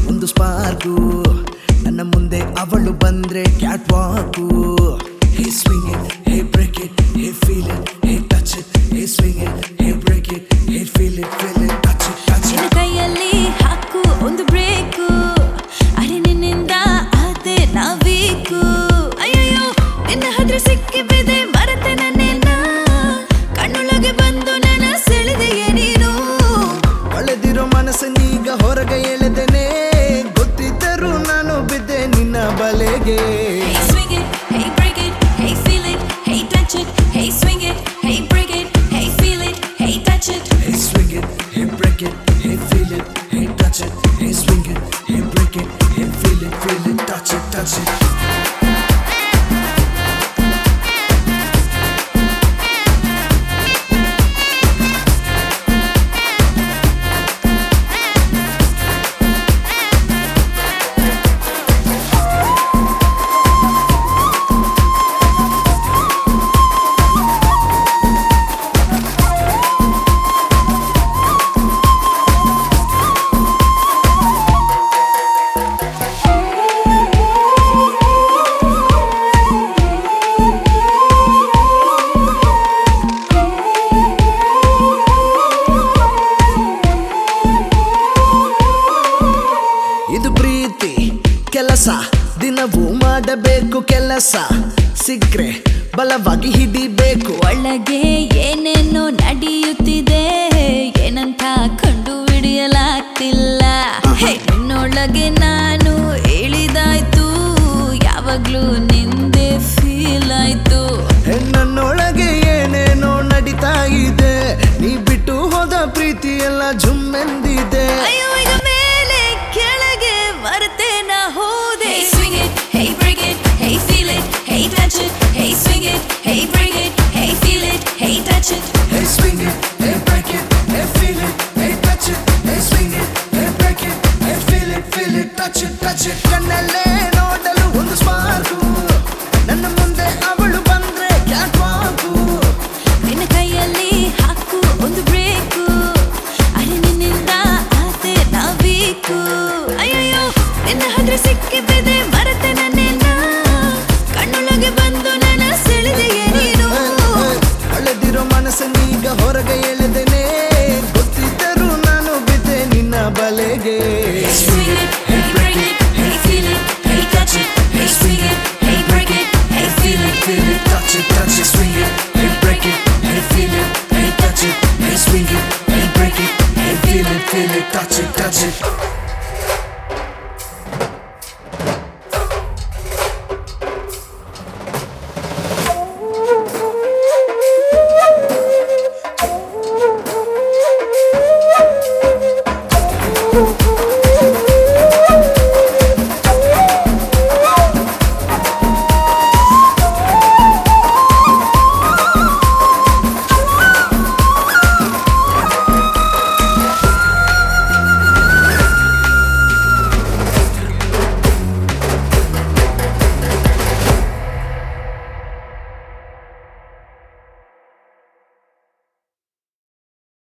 ಒಂದು ಸ್ಪಾರ್ಕು ನನ್ನ ಮುಂದೆ ಅವಳು ಬಂದ್ರೆ cat walk hey swing it hey break it hey feel it hey touch it hey swing it hey break it hey feel it feel it touch it touch ನಿನ್ನ it ಕೈಯಲ್ಲಿ ಹಾಕು ಒಂದು break ಅರೆ ನಿನ್ನಿಂದ ಆದೆ ನಾವೀಕು ಅಯ್ಯಯ್ಯೋ ನಿನ್ನ ಹತ್ರ ಸಿಕ್ಕಿ ಬಿದೆ ಮರೆತೆ ನನ್ನೆನ್ನ ಕಣ್ಣೊಳಗೆ ಬಂದು ನನ್ನ ಸೆಳೆದೆಯೇ ನೀನು ಕಳೆದಿರೋ ಮನಸ್ಸನ್ನೀಗ ಹೊರಗೆ ಎಳೆದೇನೆ ಗೊತ್ತಿದ್ದರೂ ನಾನು ಬಿದ್ದೆ ನಿನ್ನ ಬಲೆಗೆ Hey swing it, hey break it, hey feel it, hey touch it, hey swing it, hey break it, hey feel it, hey touch it. Hey swing it, hey break it, hey feel it, hey touch it, hey swing it, hey break it, hey feel it, feel it, touch it, touch it. ಇದು ಪ್ರೀತಿ ಕೆಲಸ ದಿನವೂ ಮಾಡಬೇಕು ಕೆಲಸ ಸಿಕ್ರೆ ಬಲವಾಗಿ ಹಿಡಿಬೇಕು ಒಳಗೆ ಏನೇನೋ ನಡೆಯುತ್ತಿದೆ ಏನಂತ ಕಂಡು ಹಿಡಿಯಲಾಗ್ತಿಲ್ಲ ಹೇ, ನಿನ್ನೊಳಗೆ ನಾನು ಹೇಳಿದಾಯ್ತು ಯಾವಾಗ್ಲೂ ನಿಂದೆ ಫೀಲ್ ಆಯ್ತು ಹೆಣ್ಣನ್ನೊಳಗೆ ಏನೇನೋ ನಡೀತಾ ಇದೆ ನೀ ಬಿಟ್ಟು ಹೋದ ಪ್ರೀತಿ ಎಲ್ಲ ಜುಮ್ಮೆಂದಿದೆ ಅಯ್ಯೋ ಈಗ ಮೇಲೆ ಕೆಳಗೆ ಮರೆತೆ ನಾ ಹೋದೆ Hey swing it, hey break it, hey feel it, hey touch it, hey swing it, hey break it, hey feel it, hey touch it. Hey swing it, hey break it, hey feel it, hey touch it, hey swing it, hey break it, hey feel it, feel it, touch it, touch it. ಕಣ್ಣಲ್ಲೇ ನೋಡಲು ಒಂದು spark ನನ್ನ ಮುಂದೆ ಅವಳು ಬಂದ್ರೆ cat ವಾಕು ನಿನ್ನ ಕೈಯಲ್ಲಿ ಹಾಕು ಒಂದು ಬ್ರೇಕು ಅರೆ ನಿನ್ನಿಂದ ಆತೆ ನಾವೀಕು ಅಯ್ಯಯ್ಯೋ ನಿನ್ನ ಹತ್ರ ಸಿಕ್ಕಿ ಬಿದೆ ಮರೆತೆ ನನ್ನೆನ್ನ ಕಣ್ಣೊಳಗೆ ಬಂದು ನನ್ನ ಸೆಳೆದೆಯೇ ನೀನು ಕಳೆದಿರೋ ಮನಸ್ಸನ್ನೀಗ ಹೊರಗೆ ಎಳೆದೇನೆ ಗೊತ್ತಿದ್ದರೂ ನಾನು ಬಿದ್ದೆ ನಿನ್ನ ಬಲೆಗೆ Swing it,